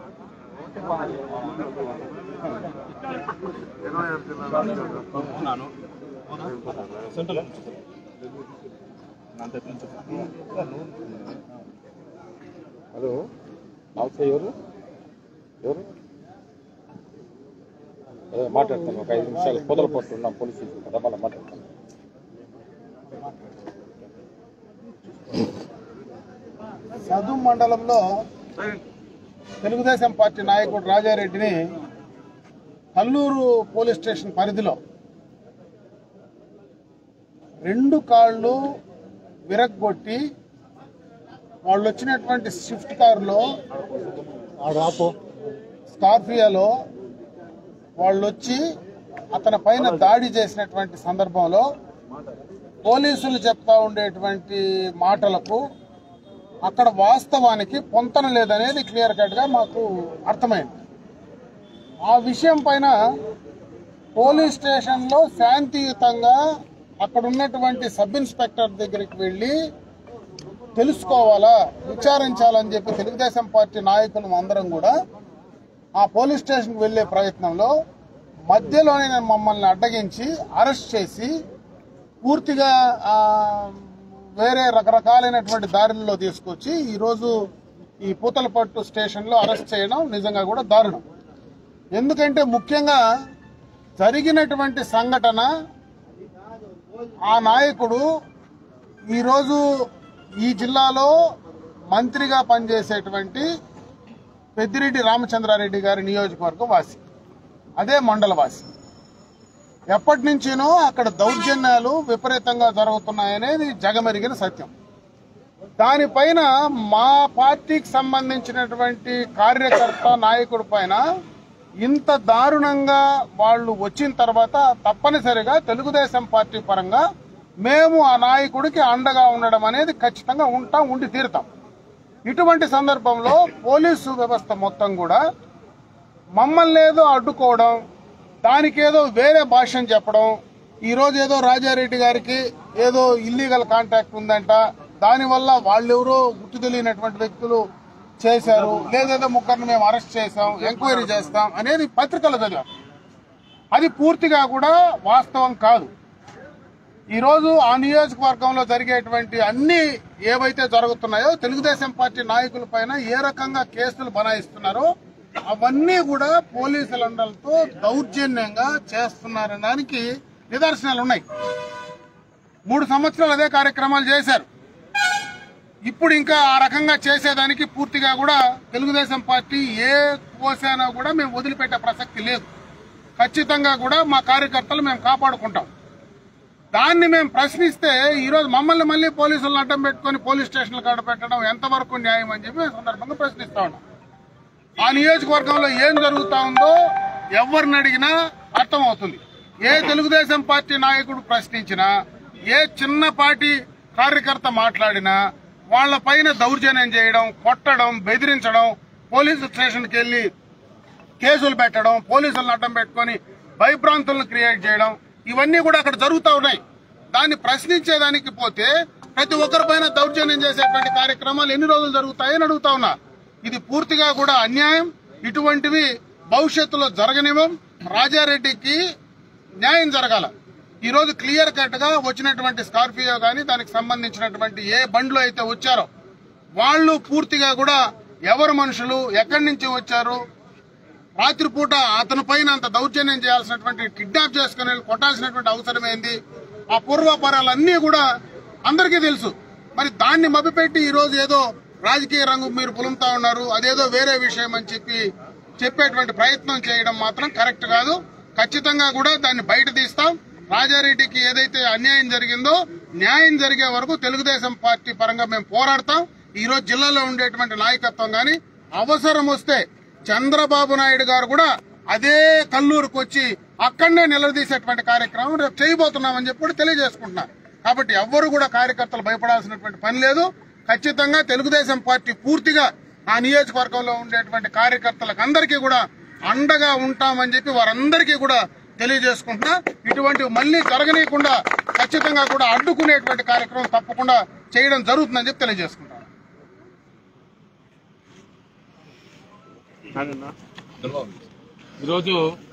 hello నమస్తే ఎవరు ఎవరు అదే మాట్లాడతాను ఒక ఐదు నిమిషాలు పొదల పొట్టు ఉన్నాం పోలీస్ స్టేషన్ కదా మళ్ళీ మాట్లాడతాను సదు మండలంలో తెలుగుదేశం పార్టీ నాయకుడు రాజారెడ్డిని కల్లూరు పోలీస్ స్టేషన్ పరిధిలో రెండు కాళ్ళు విరగ్గొట్టి వాళ్ళు వచ్చినటువంటి స్విఫ్ట్ కారులో స్కార్పియోలో వాళ్ళు వచ్చి అతని పైన దాడి చేసినటువంటి సందర్భంలో పోలీసులు చెప్తా ఉండేటువంటి మాటలకు అక్కడ వాస్తవానికి పొంతన లేదనేది క్లియర్ కట్ గా మాకు అర్థమైంది ఆ విషయం పైన పోలీస్ స్టేషన్ లో శాంతియుతంగా అక్కడ ఉన్నటువంటి సబ్ ఇన్స్పెక్టర్ దగ్గరికి వెళ్ళి తెలుసుకోవాలా విచారించాలని చెప్పి తెలుగుదేశం పార్టీ నాయకులు అందరం కూడా ఆ పోలీస్ స్టేషన్కి వెళ్లే ప్రయత్నంలో మధ్యలోనే మమ్మల్ని అడ్డగించి అరెస్ట్ చేసి పూర్తిగా ఆ, వేరే రకరకాలైనటువంటి దారుల్లో తీసుకొచ్చి ఈరోజు ఈ పూతలపట్టు స్టేషన్లో అరెస్ట్ చేయడం నిజంగా కూడా దారుణం ఎందుకంటే ముఖ్యంగా జరిగినటువంటి సంఘటన ఆ నాయకుడు ఈరోజు ఈ జిల్లాలో మంత్రిగా పనిచేసేటువంటి పెద్దిరెడ్డి రామచంద్రారెడ్డి గారి నియోజకవర్గం వాసి అదే మండల వాసి ఎప్పటి నుంచినో అక్కడ దౌర్జన్యాలు విపరీతంగా జరుగుతున్నాయనేది జగమెరిగిన సత్యం దానిపైన మా పార్టీకి సంబంధించినటువంటి కార్యకర్త నాయకుడి పైన ఇంత దారుణంగా వాళ్ళు వచ్చిన తర్వాత తప్పనిసరిగా తెలుగుదేశం పార్టీ పరంగా మేము ఆ నాయకుడికి అండగా ఉండడం అనేది ఖచ్చితంగా ఉంటాం ఉండి తీరుతాం ఇటువంటి సందర్భంలో పోలీసు వ్యవస్థ మొత్తం కూడా మమ్మల్ని ఏదో అడ్డుకోవడం దానికేదో వేరే భాషను చెప్పడం ఈ రోజు ఏదో రాజారెడ్డి గారికి ఏదో ఇల్లీగల్ కాంటాక్ట్ ఉందంట దానివల్ల వాళ్ళెవరో గుర్తు తెలియనటువంటి వ్యక్తులు చేశారు లేదేదో ముగ్గురిని మేము అరెస్ట్ చేశాం ఎంక్వైరీ చేస్తాం అనేది పత్రికలు చదివాం అది పూర్తిగా కూడా వాస్తవం కాదు ఈ రోజు ఆ నియోజకవర్గంలో జరిగేటువంటి అన్ని ఏవైతే జరుగుతున్నాయో తెలుగుదేశం పార్టీ నాయకుల పైన ఏ రకంగా కేసులు బనాయిస్తున్నారో అవన్నీ కూడా పోలీసులందరితో దౌర్జన్యంగా చేస్తున్నారనడానికి నిదర్శనాలు ఉన్నాయి మూడు సంవత్సరాలు అదే కార్యక్రమాలు చేశారు ఇప్పుడు ఇంకా ఆ రకంగా చేసేదానికి పూర్తిగా కూడా తెలుగుదేశం పార్టీ ఏ కోసానో కూడా మేము వదిలిపెట్టే ప్రసక్తి లేదు ఖచ్చితంగా కూడా మా కార్యకర్తలు మేము కాపాడుకుంటాం దాన్ని మేము ప్రశ్నిస్తే ఈ రోజు మమ్మల్ని మళ్ళీ పోలీసులను అడ్డం పెట్టుకొని పోలీస్ స్టేషన్లు కాడ పెట్టడం ఎంతవరకు న్యాయం అని చెప్పి మేము సందర్భంగా ప్రశ్నిస్తా ఉన్నాం ఆ నియోజకవర్గంలో ఏం జరుగుతా ఉందో ఎవరిని అడిగినా అర్థమవుతుంది ఏ తెలుగుదేశం పార్టీ నాయకుడు ప్రశ్నించినా ఏ చిన్న పార్టీ కార్యకర్త మాట్లాడినా వాళ్ళ పైన దౌర్జన్యం చేయడం కొట్టడం బెదిరించడం పోలీసు స్టేషన్కి వెళ్లి కేసులు పెట్టడం పోలీసులను అడ్డం పెట్టుకొని భయభ్రాంతులను క్రియేట్ చేయడం ఇవన్నీ కూడా అక్కడ జరుగుతూ ఉన్నాయి దాన్ని ప్రశ్నించేదానికి పోతే ప్రతి ఒక్కరిపైన దౌర్జన్యం చేసేటువంటి కార్యక్రమాలు ఎన్ని రోజులు జరుగుతాయని అడుగుతా ఉన్నా ఇది పూర్తిగా కూడా అన్యాయం ఇటువంటివి భవిష్యత్తులో జరగనివ్వం రాజారెడ్డికి న్యాయం జరగాల ఈ రోజు క్లియర్ కట్ గా వచ్చినటువంటి స్కార్పియో గాని దానికి సంబంధించినటువంటి ఏ బండ్లు అయితే వచ్చారో వాళ్ళు పూర్తిగా కూడా ఎవరు మనుషులు ఎక్కడి నుంచి వచ్చారు రాత్రిపూట అతని పైన అంత దౌర్జన్యం చేయాల్సినటువంటి కిడ్నాప్ చేసుకుని వెళ్ళి కొట్టాల్సినటువంటి అవసరం ఏంది ఆ పూర్వాపరాలన్నీ కూడా అందరికీ తెలుసు మరి దాన్ని మభ్యపెట్టి ఈ రోజు ఏదో రాజకీయ రంగు మీరు పులుముతా ఉన్నారు అదేదో వేరే విషయం అని చెప్పి చెప్పేటువంటి ప్రయత్నం చేయడం మాత్రం కరెక్ట్ కాదు ఖచ్చితంగా కూడా దాన్ని బయట తీస్తాం రాజారెడ్డికి ఏదైతే అన్యాయం జరిగిందో న్యాయం జరిగే వరకు తెలుగుదేశం పార్టీ పరంగా మేము పోరాడతాం ఈ రోజు జిల్లాలో ఉండేటువంటి నాయకత్వం గాని అవసరం వస్తే చంద్రబాబు నాయుడు గారు కూడా అదే కల్లూరుకు వచ్చి అక్కడనే నిలదీసేటువంటి కార్యక్రమం రేపు చేయబోతున్నామని చెప్పి కూడా తెలియజేసుకుంటున్నారు కాబట్టి ఎవ్వరు కూడా కార్యకర్తలు భయపడాల్సినటువంటి పని లేదు ఖచ్చితంగా తెలుగుదేశం పార్టీ పూర్తిగా ఆ నియోజకవర్గంలో ఉండేటువంటి కార్యకర్తలకు అందరికీ కూడా అండగా ఉంటామని చెప్పి వారందరికీ కూడా తెలియజేసుకుంటున్నా ఇటువంటివి మళ్ళీ జరగనీయకుండా ఖచ్చితంగా కూడా అడ్డుకునేటువంటి కార్యక్రమం తప్పకుండా చేయడం జరుగుతుందని చెప్పి తెలియజేసుకుంటాను ఈరోజు